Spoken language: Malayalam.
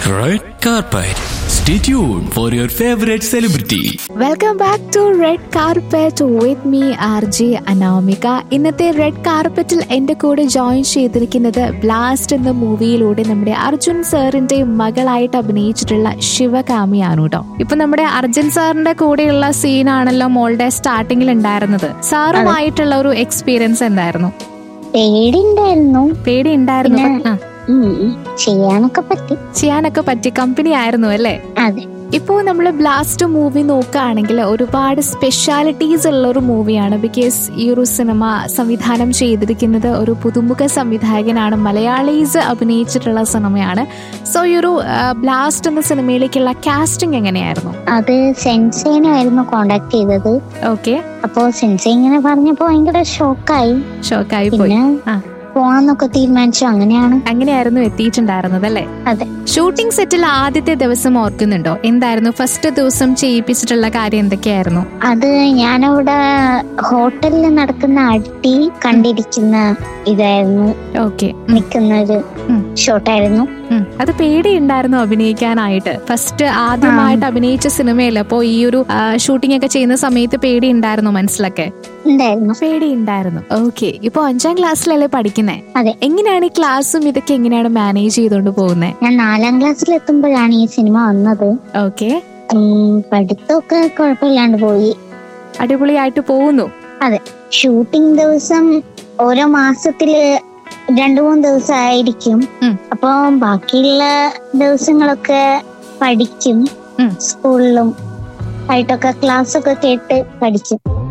Red carpet. Stay tuned for your favorite celebrity. Welcome back to red carpet with me R J Anamika ഇന്നത്തെ റെഡ് കാർപ്പറ്റിൽ എന്റെ കൂടെ ജോയിൻ ചെയ്തിരിക്കുന്നത് ബ്ലാസ്റ്റ് എന്ന മൂവിയിലൂടെ നമ്മുടെ അർജുൻ സാറിന്റെ മകളായിട്ട് അഭിനയിച്ചിട്ടുള്ള ശിവകാമിയാണ് കേട്ടോ ഇപ്പൊ നമ്മുടെ അർജുൻ സാറിന്റെ കൂടെയുള്ള സീനാണല്ലോ മോളുടെ സ്റ്റാർട്ടിങ്ങിൽ ഉണ്ടായിരുന്നത് സാറുമായിട്ടുള്ള ഒരു എക്സ്പീരിയൻസ് എന്തായിരുന്നു പേടിണ്ടായിരുന്നു പേടി ഉണ്ടായിരുന്നു പിന്നെ- ആ, ഉം. ചെയ്യാനൊക്കെ പറ്റി ചെയ്യാനൊക്കെ പറ്റി കമ്പനി ആയിരുന്നു അല്ലേ അതെ ഇപ്പോൾ നമ്മൾ ബ്ലാസ്റ്റ് മൂവി നോക്കുകയാണെങ്കിൽ ഒരുപാട് സ്പെഷ്യാലിറ്റീസ് ഉള്ള ഒരു മൂവിയാണ് ബിക്കോസ് ഈ ഒരു സിനിമ സംവിധാനം ചെയ്തിരിക്കുന്നത് ഒരു പുതുമുഖ സംവിധായകനാണ് മലയാളീസ് അഭിനയിച്ചിട്ടുള്ള സിനിമയാണ് സോ ഈ ഒരു ബ്ലാസ്റ്റ് എന്ന സിനിമയിലേക്കുള്ള കാസ്റ്റിംഗ് എങ്ങനെയായിരുന്നു അത് സെൻസേനായിരുന്നു കോണ്ടാക്ട് ചെയ്തത് ഓക്കെ അപ്പോ സെൻസെ ഇങ്ങനെ പറഞ്ഞപ്പോ ഭയങ്കര ഷോക്കായി ഷോക്കായി പോയി പിന്നെ ആ. പോവാന്നൊക്കെ തീരുമാനിച്ചു അങ്ങനെയാണ് അങ്ങനെയായിരുന്നു എത്തിയിട്ടുണ്ടായിരുന്നത് അല്ലേ അതെ ഷൂട്ടിംഗ് സെറ്റിൽ ആദ്യത്തെ ദിവസം ഓർക്കുന്നുണ്ടോ എന്തായിരുന്നു ഫസ്റ്റ് ദിവസം ചെയ്യിപ്പിച്ചിട്ടുള്ള കാര്യം എന്തൊക്കെയായിരുന്നു അത് ഞാനവിടെ ഹോട്ടലിൽ നടക്കുന്ന അടി കണ്ടിരിക്കുന്ന ഇതായിരുന്നു ഓക്കെ നിൽക്കുന്ന ഒരു ഉം. ഷോട്ടായിരുന്നു അത് പേടിയുണ്ടായിരുന്നു അഭിനയിക്കാനായിട്ട് ഫസ്റ്റ് ആദ്യമായിട്ട് അഭിനയിച്ച സിനിമയല്ലേ അപ്പോ ഈ ഒരു ഷൂട്ടിംഗ് ഒക്കെ ചെയ്യുന്ന സമയത്ത് പേടി ഉണ്ടായിരുന്നു മനസ്സിലൊക്കെ ഉണ്ടായിരുന്നു പേടി ഉണ്ടായിരുന്നു ഓക്കെ ഇപ്പൊ അഞ്ചാം ക്ലാസ്സിലല്ലേ പഠിക്കുന്നേ അതെ എങ്ങനെയാണ് ഈ ക്ലാസ്സും ഇതൊക്കെ എങ്ങനെയാണ് മാനേജ് ചെയ്തോണ്ട് പോകുന്നത് ഞാൻ നാലാം ക്ലാസ്സിൽ എത്തുമ്പോഴാണ് ഈ സിനിമ വന്നത് ഓക്കെ ഉം, പഠിത്തമൊക്കെ കുഴപ്പമില്ലാണ്ട് പോയി അടിപൊളിയായിട്ട് പോകുന്നു അതെ ഷൂട്ടിംഗ് ദിവസം ഓരോ മാസത്തില് രണ്ടു മൂന്ന് ദിവസം ആയിരിക്കും ഉം. അപ്പൊ ബാക്കിയുള്ള ദിവസങ്ങളൊക്കെ പഠിക്കും ഉം. സ്കൂളിലും ആയിട്ടൊക്കെ ക്ലാസ് ഒക്കെ കേട്ട് പഠിക്കും